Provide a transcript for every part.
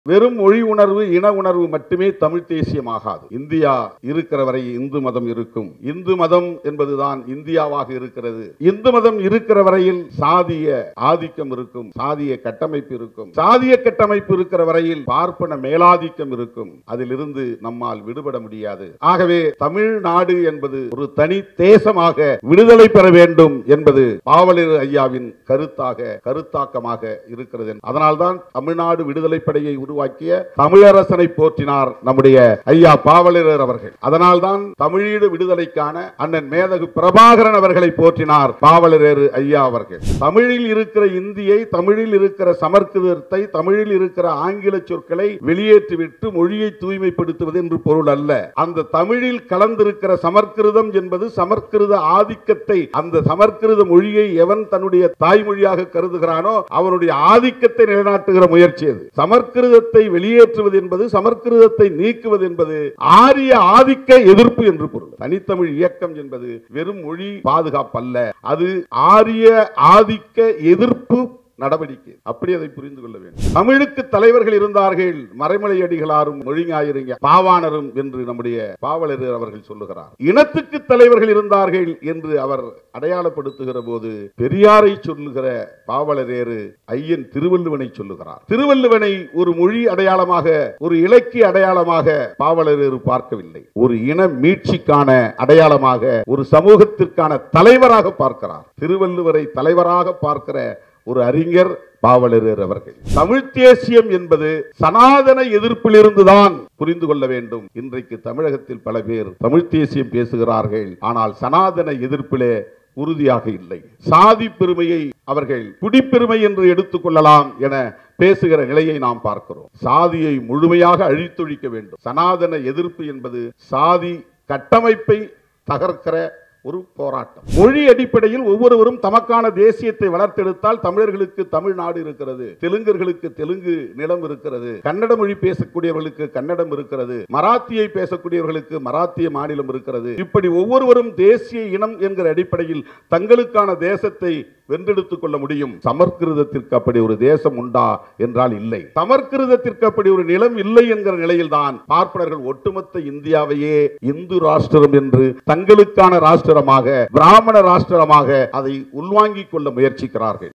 வெறும் மொழி உணர்வு இன உணர்வு மட்டுமே தமிழ் தேசியமாகாது இந்தியா இருக்கிற வரை இந்து மதம் இருக்கும் இந்து மதம் என்பதுதான் இந்தியாவாக இருக்கிறது இந்து மதம் இருக்கிற வரையில் சாதிய ஆதிக்கம் இருக்கும் சாதிய கட்டமைப்பு இருக்கும் சாதிய கட்டமைப்பு இருக்கிற வரையில் பார்ப்பன மேலாதிக்கம் இருக்கும் அதிலிருந்து நம்மால் விடுபட முடியாது ஆகவே தமிழ்நாடு என்பது ஒரு தனி தேசமாக விடுதலை பெற வேண்டும் என்பது பாவலர் ஐயாவின் கருத்தாக கருத்தாக்கமாக இருக்கிறது அதனால்தான் தமிழ்நாடு விடுதலை படையை உருவாக்கிய தமிழரசனை போற்றினார் நம்முடைய ஐயா பாவலரர் அவர்கள் அதனால்தான் தமிழீடு விடுதலைக்கான அண்ணன் மேதகு பிரபாகரன் அவர்களை போற்றினார் பாவலரர் ஐயா அவர்கள் தமிழில் இருக்கிற இந்தியை தமிழில் இருக்கிற சமர்க்கிருதத்தை தமிழில் இருக்கிற ஆங்கில சொற்களை வெளியேற்றிவிட்டு மொழியை தூய்மைப்படுத்துவது என்று பொருள் அல்ல அந்த தமிழில் கலந்திருக்கிற சமர்க்கிருதம் என்பது சமர்க்கிருத ஆதிக்கத்தை அந்த சமர்க்கிருத மொழியை எவன் தன்னுடைய தாய்மொழியாக கருதுகிறானோ அவனுடைய ஆதிக்கத்தை நிலைநாட்டுகிற முயற்சி அது சமர்க்கிருதத்தை வெளியேற்றுவது என்பது சமர்க்கிருதத்தை நீக்குவது என்பது ஆரிய ஆதிக்க எதிர்ப்பு என்று பொருள் தனித்தமிழ் இயக்கம் என்பது வெறும் மொழி பாதுகாப்பு அல்ல அது ஆரிய ஆதிக்க எதிர்ப்பு நடவடிக்கை அப்படி அதை புரிந்து கொள்ள வேண்டும் தமிழுக்கு தலைவர்கள் இருந்தார்கள் மறைமலை அடிகளாரும் மொழிஞாயிறுங்க பாவாணரும் என்று நம்முடைய பாவலர் அவர்கள் சொல்லுகிறார் இனத்துக்கு தலைவர்கள் இருந்தார்கள் என்று அவர் அடையாளப்படுத்துகிற போது பெரியாரை சொல்லுகிற பாவலரேறு ஐயன் திருவள்ளுவனை சொல்லுகிறார் திருவள்ளுவனை ஒரு மொழி அடையாளமாக ஒரு இலக்கிய அடையாளமாக பாவலரேறு பார்க்கவில்லை ஒரு இன மீட்சிக்கான அடையாளமாக ஒரு சமூகத்திற்கான தலைவராக பார்க்கிறார் திருவள்ளுவரை தலைவராக பார்க்கிற ஒரு அறிஞர் பாவலரர் அவர்கள் தமிழ் தேசியம் என்பது சனாதன எதிர்ப்பிலிருந்துதான் புரிந்து கொள்ள வேண்டும் இன்றைக்கு தமிழகத்தில் பல பேர் தமிழ் தேசியம் பேசுகிறார்கள் ஆனால் சனாதன எதிர்ப்பிலே உறுதியாக இல்லை சாதி பெருமையை அவர்கள் குடிப்பெருமை என்று எடுத்துக்கொள்ளலாம் என பேசுகிற நிலையை நாம் பார்க்கிறோம் சாதியை முழுமையாக அழித்தொழிக்க வேண்டும் சனாதன எதிர்ப்பு என்பது சாதி கட்டமைப்பை தகர்க்கிற ஒரு போராட்டம் மொழி அடிப்படையில் ஒவ்வொருவரும் தமக்கான தேசியத்தை வளர்த்தெடுத்தால் தமிழர்களுக்கு தமிழ்நாடு இருக்கிறது தெலுங்கர்களுக்கு தெலுங்கு நிலம் இருக்கிறது கன்னட மொழி பேசக்கூடியவர்களுக்கு கன்னடம் இருக்கிறது மராத்தியை பேசக்கூடியவர்களுக்கு மராத்திய மாநிலம் இருக்கிறது இப்படி ஒவ்வொருவரும் தேசிய இனம் என்கிற அடிப்படையில் தங்களுக்கான தேசத்தை வென்றெடுத்துக் கொள்ள முடியும் சமர்கிருதத்திற்கு அப்படி ஒரு தேசம் உண்டா என்றால் இல்லை சமர்கிருதத்திற்கு அப்படி ஒரு நிலம் இல்லை என்கிற நிலையில் தான் பார்ப்பனர்கள் ஒட்டுமொத்த இந்தியாவையே இந்து ராஷ்டிரம் என்று தங்களுக்கான ராஷ்டிரமாக பிராமண ராஷ்டிரமாக அதை உள்வாங்கிக் கொள்ள முயற்சிக்கிறார்கள்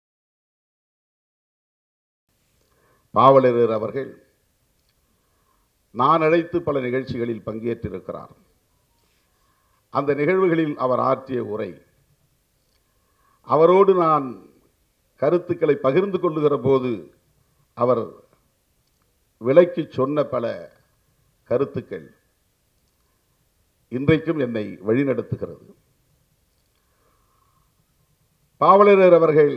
பாவலரர் அவர்கள் நான் அழைத்து பல நிகழ்ச்சிகளில் பங்கேற்றிருக்கிறார் அந்த நிகழ்வுகளில் அவர் ஆற்றிய உரை அவரோடு நான் கருத்துக்களை பகிர்ந்து கொள்ளுகிற போது அவர் விலைக்கு சொன்ன பல கருத்துக்கள் இன்றைக்கும் என்னை வழிநடத்துகிறது பாவலரர் அவர்கள்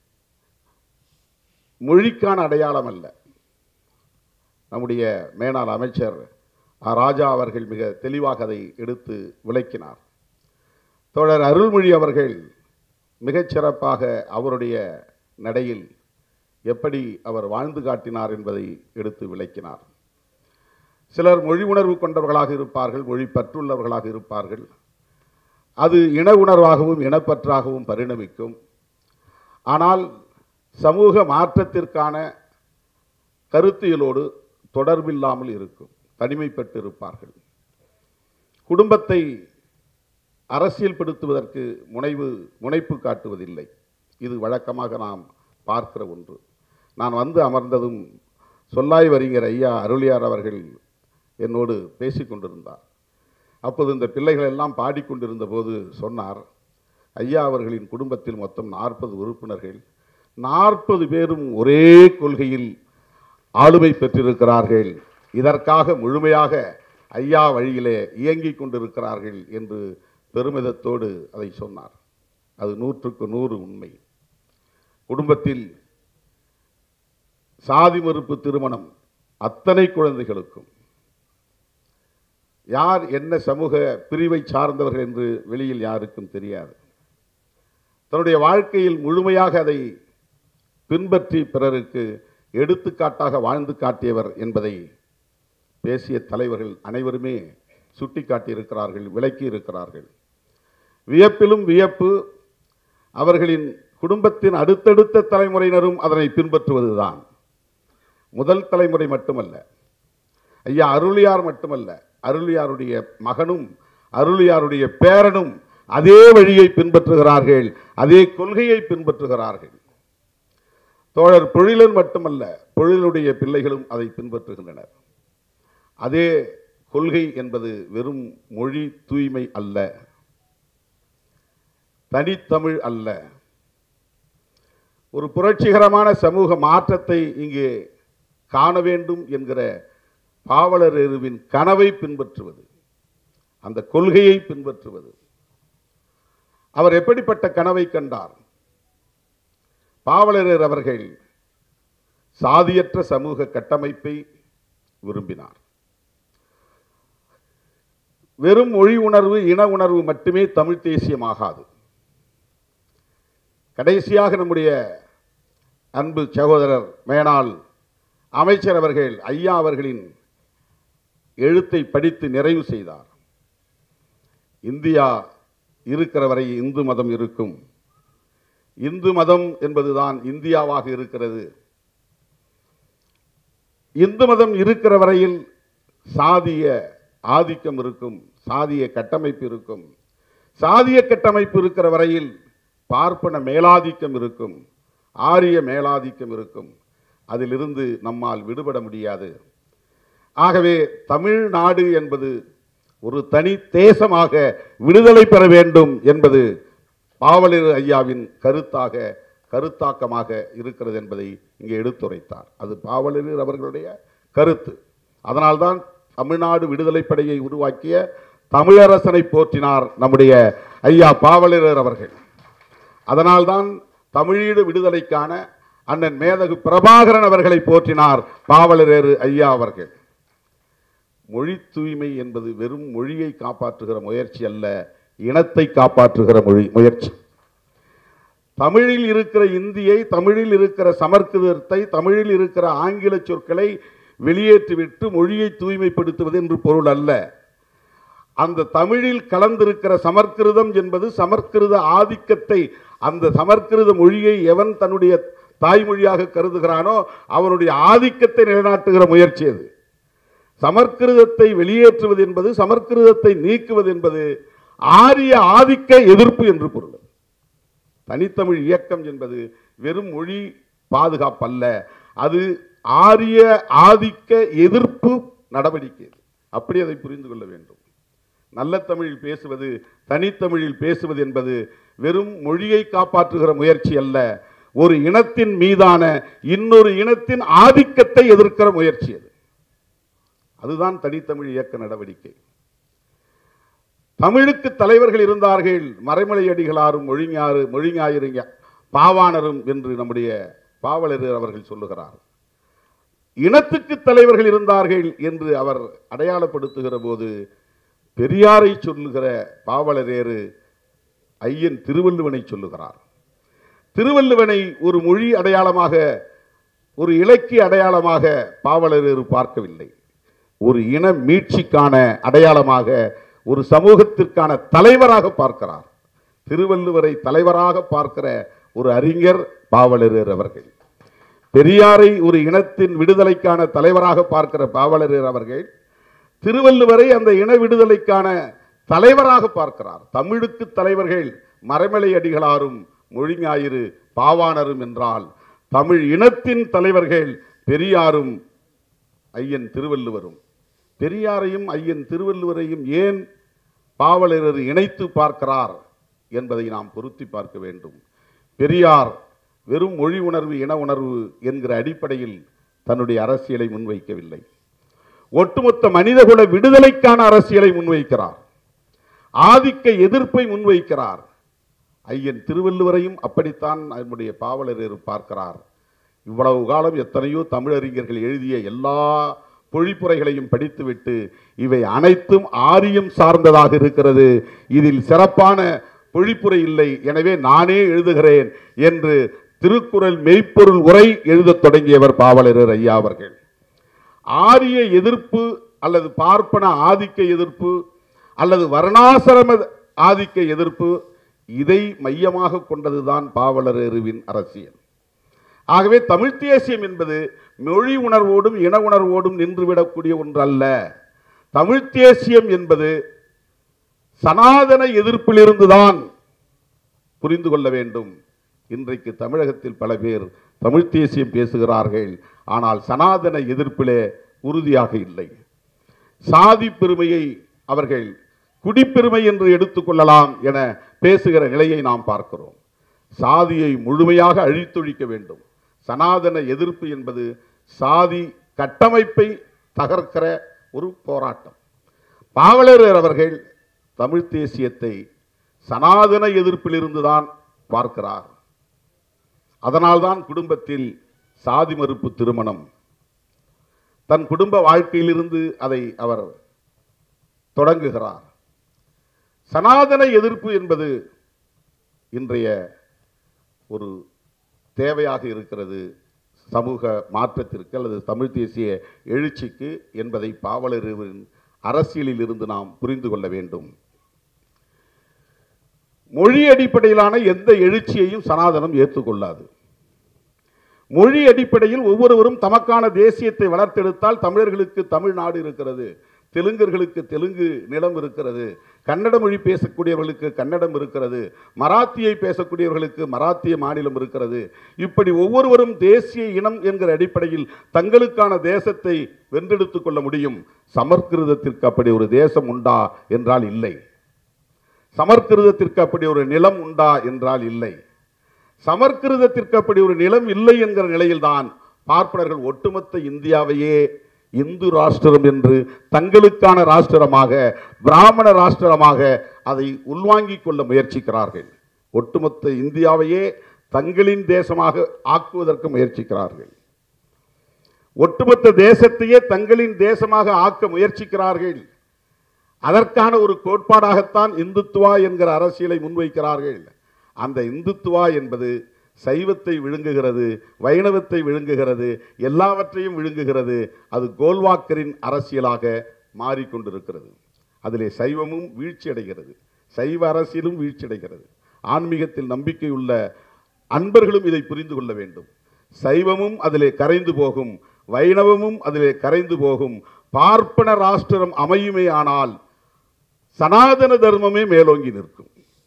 மொழிக்கான அடையாளம் அல்ல நம்முடைய மேனாள் அமைச்சர் ஆ. ராஜா அவர்கள் மிக தெளிவாக அதை எடுத்து விளக்கினார் தோழர் அருள்மொழி அவர்கள் மிகச் சிறப்பாக அவருடைய நடையில் எப்படி அவர் வாழ்ந்து காட்டினார் என்பதை எடுத்து விளக்கினார் சிலர் மொழி உணர்வு கொண்டவர்களாக இருப்பார்கள் மொழி பற்றுள்ளவர்களாக இருப்பார்கள் அது இன உணர்வாகவும் இனப்பற்றாகவும் பரிணமிக்கும் ஆனால் சமூக மாற்றத்திற்கான கருத்தியலோடு தொடர்பில்லாமல் இருக்கும் தனிமைப்பட்டு இருப்பார்கள் குடும்பத்தை அரசியல்படுத்துவதற்கு முனைவு முனைப்பு காட்டுவதில்லை இது வழக்கமாக நாம் பார்க்கிற ஒன்று நான் வந்து அமர்ந்ததும் சொல்லாய் வருகிற ஐயா அருளியார் அவர்கள் என்னோடு பேசிக் கொண்டிருந்தார் அப்போது இந்த பிள்ளைகள் எல்லாம் பாடிக்கொண்டிருந்த போது சொன்னார் ஐயா அவர்களின் குடும்பத்தில் மொத்தம் நாற்பது உறுப்பினர்கள் நாற்பது பேரும் ஒரே கொள்கையில் ஆளுமை பெற்றிருக்கிறார்கள் இதற்காக முழுமையாக ஐயா வழியிலே இயங்கிக் கொண்டிருக்கிறார்கள் என்று பெருமிதத்தோடு அதை சொன்னார் அது நூற்றுக்கு நூறு உண்மை குடும்பத்தில் சாதி மறுப்பு திருமணம் அத்தனை குழந்தைகளுக்கும் யார் என்ன சமூக பிரிவை சார்ந்தவர்கள் என்று வெளியில் யாருக்கும் தெரியாது தன்னுடைய வாழ்க்கையில் முழுமையாக அதை பின்பற்றி பிறருக்கு எடுத்துக்காட்டாக வாழ்ந்து காட்டியவர் என்பதை பேசிய தலைவர்கள் அனைவருமே சுட்டி காட்டியிருக்கிறார்கள் விளக்கி இருக்கிறார்கள் வியப்பிலும் வியப்பு அவர்களின் குடும்பத்தின் அடுத்தடுத்த தலைமுறையினரும் அதனை பின்பற்றுவதுதான் முதல் தலைமுறை மட்டுமல்ல ஐயா அருளியார் மட்டுமல்ல அருளியாருடைய மகனும் அருளியாருடைய பேரனும் அதே வழியை பின்பற்றுகிறார்கள் அதே கொள்கையை பின்பற்றுகிறார்கள் தோழர் பொழிலன் மட்டுமல்ல பொழிலுடைய பிள்ளைகளும் அதை பின்பற்றுகின்றனர் அதே கொள்கை என்பது வெறும் மொழி தூய்மை அல்ல தனித்தமிழ் அல்ல ஒரு புரட்சிகரமான சமூக மாற்றத்தை இங்கே காண வேண்டும் என்கிற பாவலர் எருவின் கனவை பின்பற்றுவது அந்த கொள்கையை பின்பற்றுவது அவர் எப்படிப்பட்ட கனவை கண்டார் பாவலரர் அவர்கள் சாதியற்ற சமூக கட்டமைப்பை விரும்பினார் வெறும் மொழி உணர்வு இன உணர்வு மட்டுமே தமிழ் தேசியமாகாது கடைசியாக நம்முடைய அன்பு சகோதரர் மேனாள் அமைச்சர் அவர்கள் ஐயா அவர்களின் எழுத்தை படித்து நிறைவு செய்தார் இந்தியா இருக்கிற வரை இந்து மதம் இருக்கும் இந்து மதம் என்பதுதான் இந்தியாவாக இருக்கிறது இந்து மதம் இருக்கிற வரையில் சாதிய ஆதிக்கம் இருக்கும் சாதிய கட்டமைப்பு இருக்கும் சாதிய கட்டமைப்பு இருக்கிற வரையில் பார்ப்பன மேலாதிக்கம் இருக்கும் ஆரிய மேலாதிக்கம் இருக்கும் அதிலிருந்து நம்மால் விடுபட முடியாது ஆகவே தமிழ்நாடு என்பது ஒரு தனி தேசமாக விடுதலை பெற வேண்டும் என்பது பாவலர் ஐயாவின் கருத்தாக கருத்தாக்கமாக இருக்கிறது என்பதை இங்கே எடுத்துரைத்தார் அது பாவலர் அவர்களுடைய கருத்து அதனால்தான் தமிழ்நாடு விடுதலை படையை உருவாக்கிய தமிழரசனை போற்றினார் நம்முடைய ஐயா பாவலரர் அவர்கள் அதனால்தான் தமிழீடு விடுதலைக்கான அண்ணன் மேதகு பிரபாகரன் அவர்களை போற்றினார் பாவலரேறு ஐயா அவர்கள் மொழி தூய்மை என்பது வெறும் மொழியை காப்பாற்றுகிற முயற்சி அல்ல இனத்தை காப்பாற்றுகிற மொழி முயற்சி தமிழில் இருக்கிற இந்தியை தமிழில் இருக்கிற சமர்க்கிருதத்தை தமிழில் இருக்கிற ஆங்கில சொற்களை வெளியேற்றிவிட்டு மொழியை தூய்மைப்படுத்துவது என்று பொருள் அல்ல அந்த தமிழில் கலந்திருக்கிற சமர்க்கிருதம் என்பது சமர்க்கிருத ஆதிக்கத்தை அந்த சமர்க்கிருத மொழியை எவன் தன்னுடைய தாய்மொழியாக கருதுகிறானோ அவனுடைய ஆதிக்கத்தை நிலைநாட்டுகிற முயற்சி அது சமர்க்கிருதத்தை வெளியேற்றுவது என்பது சமர்க்கிருதத்தை நீக்குவது என்பது ஆரிய ஆதிக்க எதிர்ப்பு என்று பொருள் தனித்தமிழ் இயக்கம் என்பது வெறும் மொழி பாதுகாப்பு அல்ல அது ஆரிய ஆதிக்க எதிர்ப்பு நடவடிக்கை அப்படி அதை புரிந்து கொள்ள வேண்டும் நல்ல தமிழில் பேசுவது தனித்தமிழில் பேசுவது என்பது வெறும் மொழியை காப்பாற்றுகிற முயற்சி அல்ல ஒரு இனத்தின் மீதான இன்னொரு இனத்தின் ஆதிக்கத்தை எதிர்க்கிற முயற்சி அது அதுதான் தனித்தமிழ் இயக்க நடவடிக்கை தமிழுக்கு தலைவர்கள் இருந்தார்கள் மறைமலை அடிகளாரும் மொழிஞாறு மொழிஞாயிறுங்க பாவாணரும் என்று நம்முடைய பாவலர் அவர்கள் சொல்லுகிறார் இனத்துக்கு தலைவர்கள் இருந்தார்கள் என்று அவர் அடையாளப்படுத்துகிற போது பெரியாரை சொல்லுகிற பாவலரேறு ஐயன் திருவள்ளுவனை சொல்லுகிறார் திருவள்ளுவனை ஒரு மொழி அடையாளமாக ஒரு இலக்கிய அடையாளமாக பாவலரேறு பார்க்கவில்லை ஒரு இன மீட்சிக்கான அடையாளமாக ஒரு சமூகத்திற்கான தலைவராக பார்க்கிறார் திருவள்ளுவரை தலைவராக பார்க்கிற ஒரு அறிஞர் பாவலரர் அவர்கள் பெரியாரை ஒரு இனத்தின் விடுதலைக்கான தலைவராக பார்க்கிற பாவலரர் அவர்கள் திருவள்ளுவரை அந்த இன விடுதலைக்கான தலைவராக பார்க்கிறார் தமிழுக்கு தலைவர்கள் மறைமலை அடிகளாரும் மொழிஞாயிறு பாவாணரும் என்றால் தமிழ் இனத்தின் தலைவர்கள் பெரியாரும் ஐயன் திருவள்ளுவரும் பெரியாரையும் ஐயன் திருவள்ளுவரையும் ஏன் பாவலரர் இணைத்து பார்க்கிறார் என்பதை நாம் பொருத்தி பார்க்க வேண்டும் பெரியார் வெறும் மொழி உணர்வு இன உணர்வு என்கிற அடிப்படையில் தன்னுடைய அரசியலை முன்வைக்கவில்லை ஒட்டுமொத்த மனிதகுல விடுதலைக்கான அரசியலை முன்வைக்கிறார் ஆதிக்க எதிர்ப்பை முன்வைக்கிறார் ஐயன் திருவள்ளுவரையும் அப்படித்தான் நம்முடைய பாவலரர் பார்க்கிறார் இவ்வளவு காலம் எத்தனையோ தமிழறிஞர்கள் எழுதிய எல்லா பொழிப்புரைகளையும் படித்துவிட்டு இவை அனைத்தும் ஆரியம் சார்ந்ததாக இருக்கிறது இதில் சிறப்பான பொழிப்புரை இல்லை எனவே நானே எழுதுகிறேன் என்று திருக்குறள் மெய்ப்பொருள் உரை எழுதத் தொடங்கியவர் பாவலரர் ஐயா அவர்கள் ஆரிய எதிர்ப்பு அல்லது பார்ப்பன ஆதிக்க எதிர்ப்பு அல்லது வர்ணாசிரம ஆதிக்க எதிர்ப்பு இதை மையமாக கொண்டதுதான் பாவலரருவின் அரசியல் ஆகவே தமிழ் தேசியம் என்பது மொழி உணர்வோடும் இன உணர்வோடும் நின்றுவிடக்கூடிய ஒன்றல்ல தமிழ் தேசியம் என்பது சனாதன எதிர்ப்பிலிருந்துதான் புரிந்து கொள்ள வேண்டும் இன்றைக்கு தமிழகத்தில் பல பேர் தமிழ் தேசியம் பேசுகிறார்கள் ஆனால் சனாதன எதிர்ப்பிலே உறுதியாக இல்லை சாதி பெருமையை அவர்கள் குடிப்பெருமை என்று எடுத்துக்கொள்ளலாம் என பேசுகிற நிலையை நாம் பார்க்கிறோம் சாதியை முழுமையாக அழித்தொழிக்க வேண்டும் சனாதன எதிர்ப்பு என்பது சாதி கட்டமைப்பை தகர்க்கிற ஒரு போராட்டம் பாவலரர் அவர்கள் தமிழ் தேசியத்தை சனாதன எதிர்ப்பிலிருந்துதான் பார்க்கிறார் அதனால்தான் குடும்பத்தில் சாதி மறுப்பு திருமணம் தன் குடும்ப வாழ்க்கையிலிருந்து அதை அவர் தொடங்குகிறார் சனாதன எதிர்ப்பு என்பது இன்றைய ஒரு தேவையாக இருக்கிறது சமூக மாற்றத்திற்கு அல்லது தமிழ் தேசிய எழுச்சிக்கு என்பதை பாவலரின் அரசியலில் இருந்து நாம் புரிந்து கொள்ள வேண்டும் மொழி அடிப்படையிலான எந்த எழுச்சியையும் சனாதனம் ஏற்றுக்கொள்ளாது மொழி அடிப்படையில் ஒவ்வொருவரும் தமக்கான தேசியத்தை வளர்த்தெடுத்தால் தமிழர்களுக்கு தமிழ்நாடு இருக்கிறது தெலுங்கர்களுக்கு தெலுங்கு நிலம் இருக்கிறது கன்னட மொழி பேசக்கூடியவர்களுக்கு கன்னடம் இருக்கிறது மராத்தியை பேசக்கூடியவர்களுக்கு மராத்திய மாநிலம் இருக்கிறது இப்படி ஒவ்வொருவரும் தேசிய இனம் என்கிற அடிப்படையில் தங்களுக்கான தேசத்தை வென்றெடுத்துக் கொள்ள முடியும் சமற்கிருதத்திற்கு அப்படி ஒரு தேசம் உண்டா என்றால் இல்லை சமற்கிருதத்திற்கு அப்படி ஒரு நிலம் உண்டா என்றால் இல்லை சமற்கிருதத்திற்கு அப்படி ஒரு நிலம் இல்லை என்கிற நிலையில்தான் பார்ப்பனர்கள் ஒட்டுமொத்த இந்தியாவையே இந்து ராஷ்டிரம் என்று தங்களுக்கான ராஷ்டிரமாக பிராமண ராஷ்டிரமாக அதை உள்வாங்கிக் கொள்ள முயற்சிக்கிறார்கள் ஒட்டுமொத்த இந்தியாவையே தங்களின் தேசமாக ஆக்குவதற்கு முயற்சிக்கிறார்கள் ஒட்டுமொத்த தேசத்தையே தங்களின் தேசமாக ஆக்க முயற்சிக்கிறார்கள் அதற்கான ஒரு கோட்பாடாகத்தான் இந்துத்துவா என்கிற அரசியலை முன்வைக்கிறார்கள் அந்த இந்துத்துவா என்பது சைவத்தை விழுங்குகிறது வைணவத்தை விழுங்குகிறது எல்லாவற்றையும் விழுங்குகிறது அது கோல்வாக்கரின் அரசியலாக மாறிக்கொண்டிருக்கிறது அதிலே சைவமும் வீழ்ச்சி அடைகிறது சைவ அரசியலும் வீழ்ச்சி அடைகிறது ஆன்மீகத்தில் நம்பிக்கையுள்ள அன்பர்களும் இதை புரிந்து கொள்ள வேண்டும் சைவமும் அதிலே கரைந்து போகும் வைணவமும் அதிலே கரைந்து போகும் பார்ப்பன ராஷ்டிரம் அமையுமே ஆனால் சனாதன தர்மமே மேலோங்கி நிற்கும்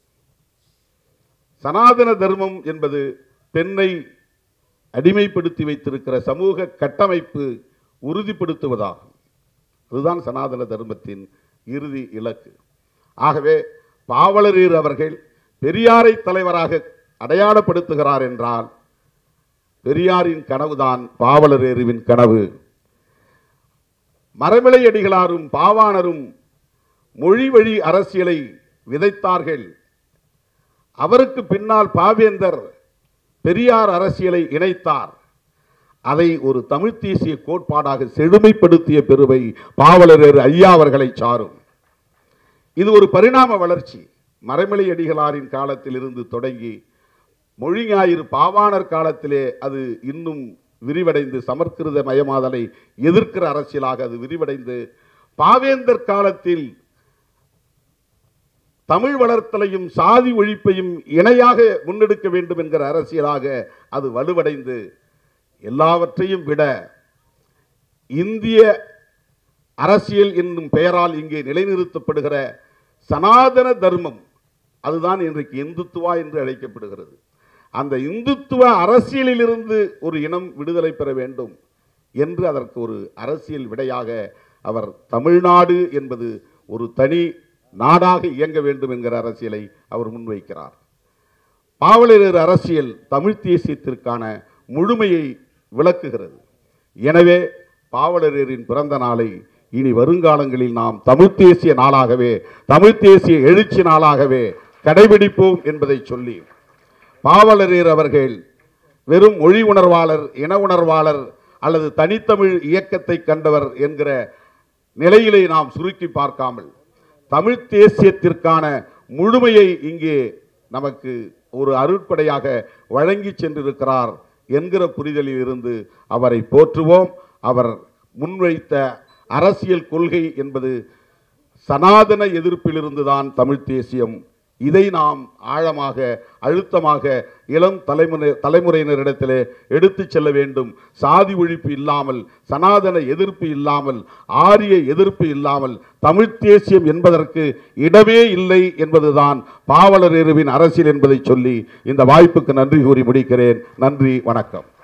சனாதன தர்மம் என்பது பெண்ணை அடிமைப்படுத்தி வைத்திருக்கிற சமூக கட்டமைப்பு உறுதிப்படுத்துவதாகும் அதுதான் சனாதன தர்மத்தின் இறுதி இலக்கு ஆகவே பாவலரீர் அவர்கள் பெரியாரை தலைவராக அடையாளப்படுத்துகிறார் என்றால் பெரியாரின் கனவுதான் பாவலரேருவின் கனவு மரமிளை அடிகளாரும் பாவாணரும் மொழி வழி அரசியலை விதைத்தார்கள் அவருக்கு பின்னால் பாவேந்தர் பெரியார் அரசியலை இணைத்தார் அதை ஒரு தமிழ் தேசிய கோட்பாடாக செழுமைப்படுத்திய பெருமை பாவலரர் ஐயா அவர்களை சாரும் இது ஒரு பரிணாம வளர்ச்சி மறைமலை அடிகளாரின் காலத்தில் இருந்து தொடங்கி மொழி ஞாயிறு பாவாணர் காலத்திலே அது இன்னும் விரிவடைந்து சமற்கிருத மயமாதலை எதிர்க்கிற அரசியலாக அது விரிவடைந்து பாவேந்தர் காலத்தில் தமிழ் வளர்த்தலையும் சாதி ஒழிப்பையும் இணையாக முன்னெடுக்க வேண்டும் என்கிற அரசியலாக அது வலுவடைந்து எல்லாவற்றையும் விட இந்திய அரசியல் என்னும் பெயரால் இங்கே நிலைநிறுத்தப்படுகிற சனாதன தர்மம் அதுதான் இன்றைக்கு இந்துத்துவா என்று அழைக்கப்படுகிறது அந்த இந்துத்துவ அரசியலிலிருந்து ஒரு இனம் விடுதலை பெற வேண்டும் என்று அதற்கு ஒரு அரசியல் விடையாக அவர் தமிழ்நாடு என்பது ஒரு தனி நாடாக இயங்க வேண்டும் என்கிற அரசியலை அவர் முன்வைக்கிறார் பாவலரர் அரசியல் தமிழ் தேசியத்திற்கான முழுமையை விளக்குகிறது எனவே பாவலரரின் பிறந்த நாளை இனி வருங்காலங்களில் நாம் தமிழ் தேசிய நாளாகவே தமிழ் தேசிய எழுச்சி நாளாகவே கடைபிடிப்போம் என்பதை சொல்லி பாவலரீர் அவர்கள் வெறும் மொழி உணர்வாளர் இன உணர்வாளர் அல்லது தனித்தமிழ் இயக்கத்தை கண்டவர் என்கிற நிலையிலே நாம் சுருக்கி பார்க்காமல் தமிழ் தேசியத்திற்கான முழுமையை இங்கே நமக்கு ஒரு அருட்படையாக வழங்கி சென்றிருக்கிறார் என்கிற புரிதலில் இருந்து அவரை போற்றுவோம் அவர் முன்வைத்த அரசியல் கொள்கை என்பது சனாதன எதிர்ப்பிலிருந்து தான் தமிழ் தேசியம் இதை நாம் ஆழமாக அழுத்தமாக இளம் தலைமுறை தலைமுறையினரிடத்திலே எடுத்துச் செல்ல வேண்டும் சாதி ஒழிப்பு இல்லாமல் சனாதன எதிர்ப்பு இல்லாமல் ஆரிய எதிர்ப்பு இல்லாமல் தமிழ்த் தேசியம் என்பதற்கு இடமே இல்லை என்பதுதான் பாவலர் இருவின் அரசியல் என்பதை சொல்லி இந்த வாய்ப்புக்கு நன்றி கூறி முடிக்கிறேன் நன்றி வணக்கம்